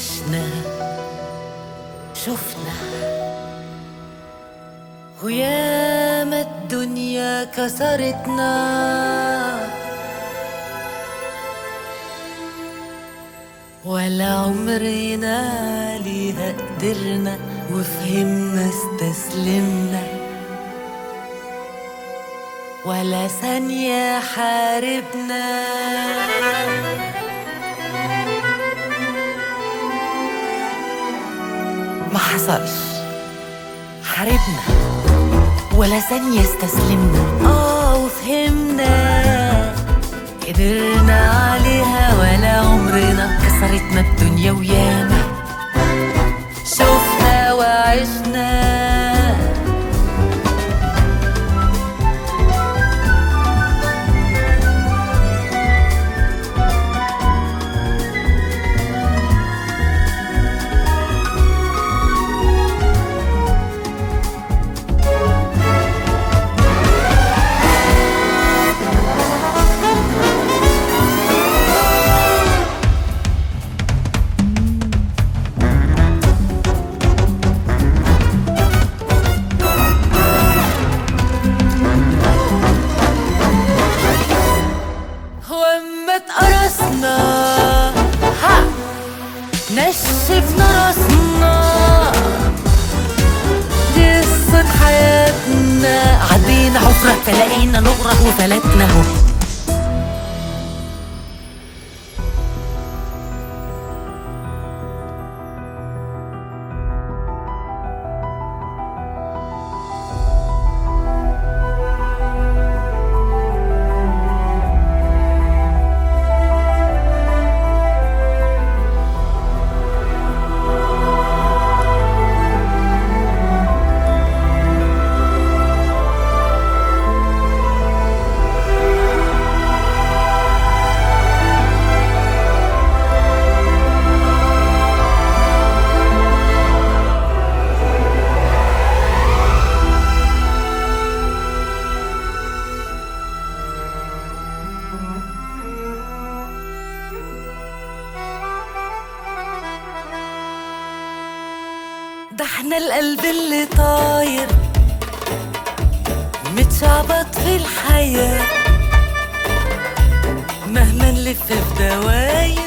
عشنا شفنا وياما الدنيا كسرتنا ولا عمرنا ليها قدرنا وفهمنا استسلمنا ولا ثانية حاربنا ما حصلش حاربنا ولا ثانية استسلمنا اه وفهمنا قدرنا عليها ولا عمرنا كسرتنا الدنيا وياما شفنا وعشنا واما اتقرصنا ها نشفنا راسنا دي قصة حياتنا عدينا حفرة فلقينا نغرق وفلتنا اهو ده احنا القلب اللي طاير متشعبط في الحياة مهما نلف في دواير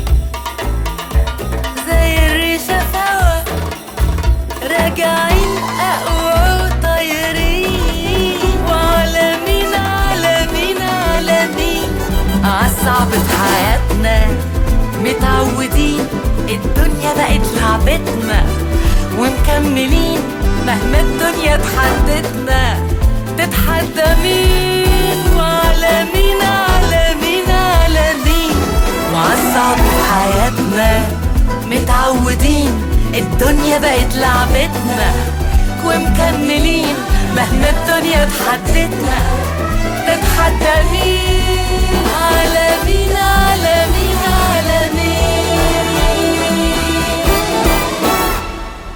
زي الريشة سوا راجعين أقوى وطايرين وعالمين عالمين عالمين عالصعب في حياتنا متعودين الدنيا بقت لعبتنا ومكملين مهما الدنيا تحدتنا تتحدى مين وعلى مين على مين على مين وعالصعب في حياتنا متعودين الدنيا بقت لعبتنا ومكملين مهما الدنيا تحدتنا تتحدى مين